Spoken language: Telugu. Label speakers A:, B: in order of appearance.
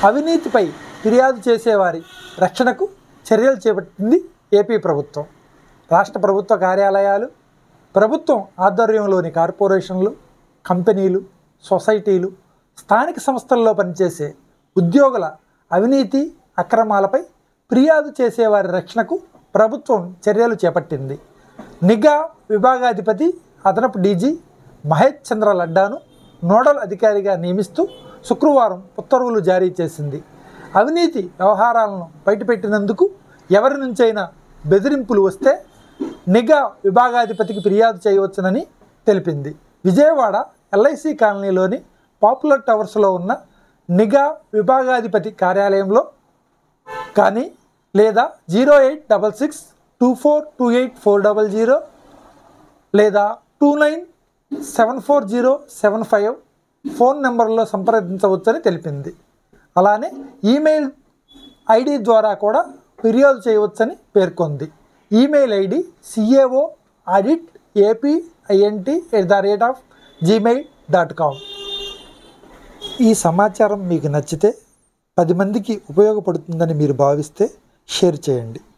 A: అవినీతిపై ఫిర్యాదు చేసేవారి రక్షణకు చర్యలు చేపట్టింది ఏపీ ప్రభుత్వం రాష్ట్ర ప్రభుత్వ కార్యాలయాలు ప్రభుత్వం ఆధ్వర్యంలోని కార్పొరేషన్లు కంపెనీలు సొసైటీలు స్థానిక సంస్థల్లో పనిచేసే ఉద్యోగుల అవినీతి అక్రమాలపై ఫిర్యాదు చేసేవారి రక్షణకు ప్రభుత్వం చర్యలు చేపట్టింది నిఘా విభాగాధిపతి అదనపు డీజీ మహేష్ చంద్ర లడ్డాను నోడల్ అధికారిగా నియమిస్తూ శుక్రవారం ఉత్తర్వులు జారీ చేసింది అవినీతి వ్యవహారాలను బయటపెట్టినందుకు ఎవరి నుంచైనా బెదిరింపులు వస్తే నిఘా విభాగాధిపతికి ఫిర్యాదు చేయవచ్చునని తెలిపింది విజయవాడ ఎల్ఐసి కాలనీలోని పాపులర్ టవర్స్లో ఉన్న నిఘా విభాగాధిపతి కార్యాలయంలో కానీ లేదా zero eight double six two four two eight four double zero లేదా two nine seven four zero seven five phone నెంబర్లో సంప్రదించవచ్చని తెలిపింది అలానే ఈమెయిల్ ఐడి ద్వారా కూడా ఫిర్యాదు చేయవచ్చని పేర్కొంది email ID CAO audit AP INT at the rate of Gmail dot com ఈ సమాచారం మీకు నచ్చితే పది మందికి ఉపయోగపడుతుందని మీరు భావిస్తే షేర్ చేయండి